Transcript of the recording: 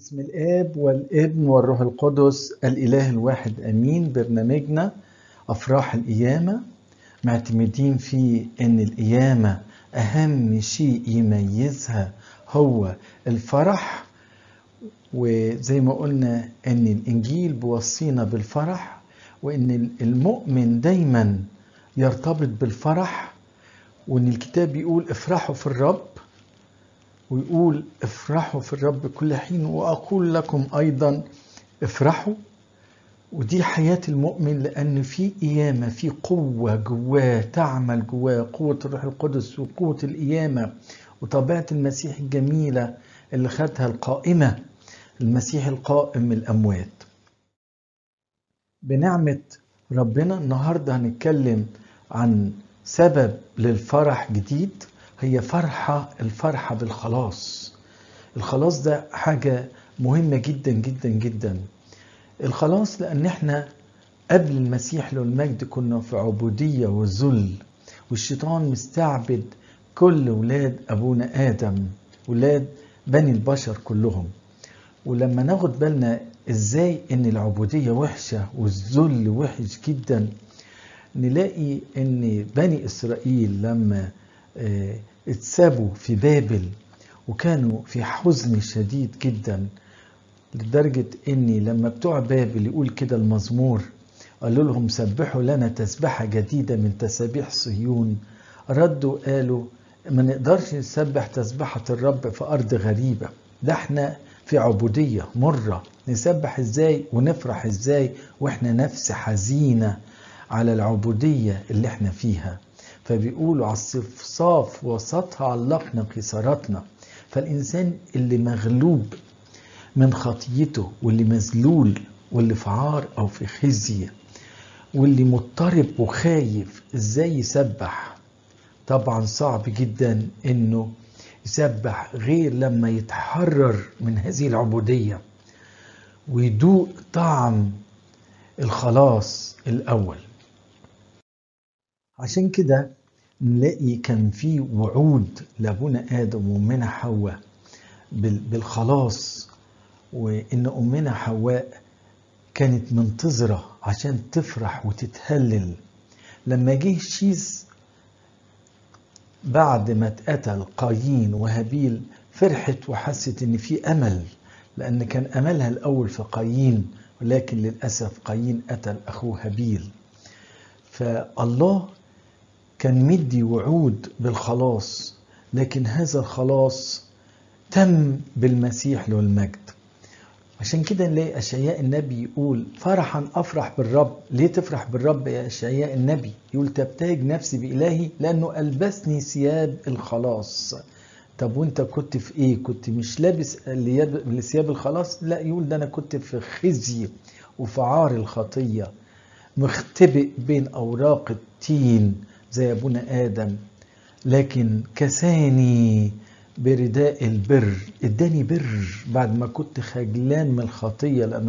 بسم الآب والابن والروح القدس الإله الواحد أمين برنامجنا أفراح القيامة معتمدين فيه إن القيامة أهم شيء يميزها هو الفرح وزي ما قلنا إن الإنجيل بيوصينا بالفرح وإن المؤمن دايما يرتبط بالفرح وإن الكتاب بيقول افرحوا في الرب ويقول افرحوا في الرب كل حين واقول لكم ايضا افرحوا ودي حياة المؤمن لأن في قيامة في قوة جواه تعمل جواه قوة الروح القدس وقوة القيامة وطبيعة المسيح الجميلة اللي خدها القائمة المسيح القائم من الأموات بنعمة ربنا النهاردة هنتكلم عن سبب للفرح جديد هي فرحة الفرحة بالخلاص الخلاص ده حاجة مهمة جدا جدا جدا الخلاص لأن احنا قبل المسيح له المجد كنا في عبودية وذل والشيطان مستعبد كل ولاد أبونا آدم ولاد بني البشر كلهم ولما ناخد بالنا ازاي ان العبودية وحشة والذل وحش جدا نلاقي ان بني اسرائيل لما اتسابوا في بابل وكانوا في حزن شديد جدا لدرجة اني لما بتوع بابل يقول كده المزمور قالوا لهم سبحوا لنا تسبحة جديدة من تسابيح صهيون ردوا قالوا ما نقدرش نسبح تسبحة الرب في أرض غريبة ده احنا في عبودية مرة نسبح ازاي ونفرح ازاي واحنا نفس حزينة على العبودية اللي احنا فيها فبيقولوا على الصفصاف وسطها علقنا قيصراتنا فالإنسان اللي مغلوب من خطيته واللي مذلول واللي في عار أو في خزي واللي مضطرب وخايف ازاي يسبح طبعا صعب جدا انه يسبح غير لما يتحرر من هذه العبودية ويدوق طعم الخلاص الأول عشان كده نلاقي كان في وعود لابونا ادم وامنا حواء بالخلاص وان امنا حواء كانت منتظره عشان تفرح وتتهلل لما جه شيز بعد ما اتقتل قايين وهابيل فرحت وحست ان في امل لان كان املها الاول في قايين ولكن للاسف قايين قتل اخوه هابيل فالله كان مدي وعود بالخلاص لكن هذا الخلاص تم بالمسيح له المجد عشان كده نلاقي أشعياء النبي يقول فرحا أفرح بالرب ليه تفرح بالرب يا أشعياء النبي يقول تبتهج نفسي بإلهي لأنه ألبسني ثياب الخلاص طب وانت كنت في ايه كنت مش لابس ثياب الخلاص لا يقول ده انا كنت في خزي وفي عار الخطيه مختبئ بين اوراق التين زي ابونا ادم لكن كساني برداء البر اداني بر بعد ما كنت خجلان من الخطيه لان